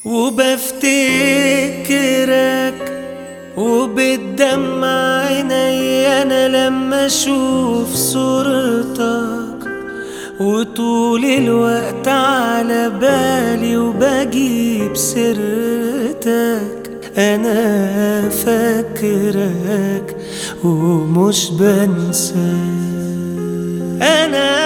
وبفتكرك وبتدمع عيني انا لما اشوف صورتك وطول الوقت على بالي وبجيب سيرتك انا فاكرك ومش بنساك انا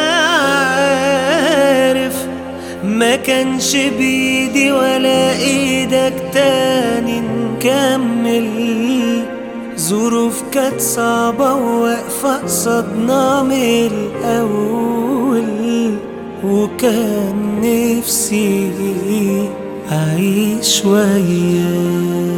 عارف ما كانش بيدي ولا ايدك تاني نكمل ظروف كانت صعبة وواقفة قصادنا من الأول وكان نفسي أعيش وياك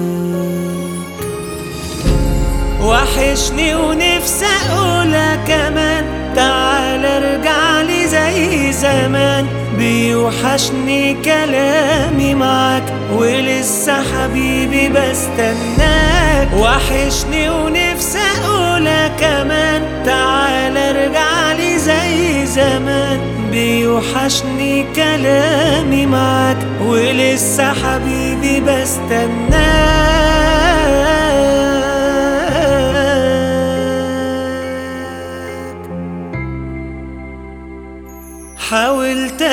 وحشني ونفسي اقولها كمان تعال ارجع لي زي زمان بيوحشني كلامي معاك ولسه حبيبي بستناك وحشني ونفسي اقولها كمان تعال ارجع لي زي زمان بيوحشني كلامي معاك ولسه حبيبي بستناك حاولت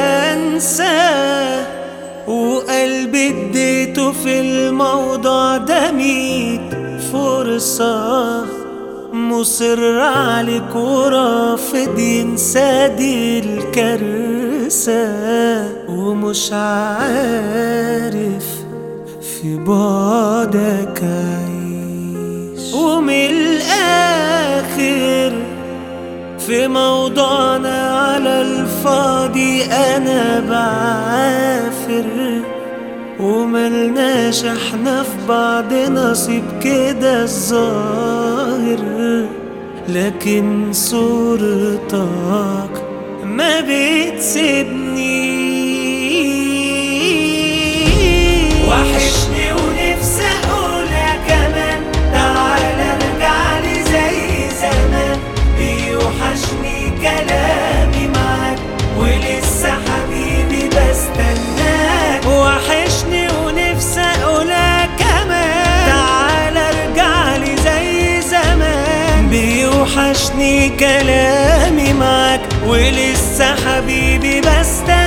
انسى وقلبي اديته في الموضوع ده ميت فرصة مصر عليك ورافض ينسى دي الكارثة ومش عارف في بعدك عيش ومن الآخر في موضوعنا على الفاضي انا بعافر وملناش احنا في بعض نصيب كده الظاهر لكن صورتك ما بتسيبني وحشني ونفسي اقولها كمان تعال ارجع لي زي زمان بيوحشني كلامي معاك ولسه حبيبي بستناك وحشني ونفسي اقولها كمان تعال ارجع لي زي زمان بيوحشني كلامي معاك ولسه حبيبي بستناك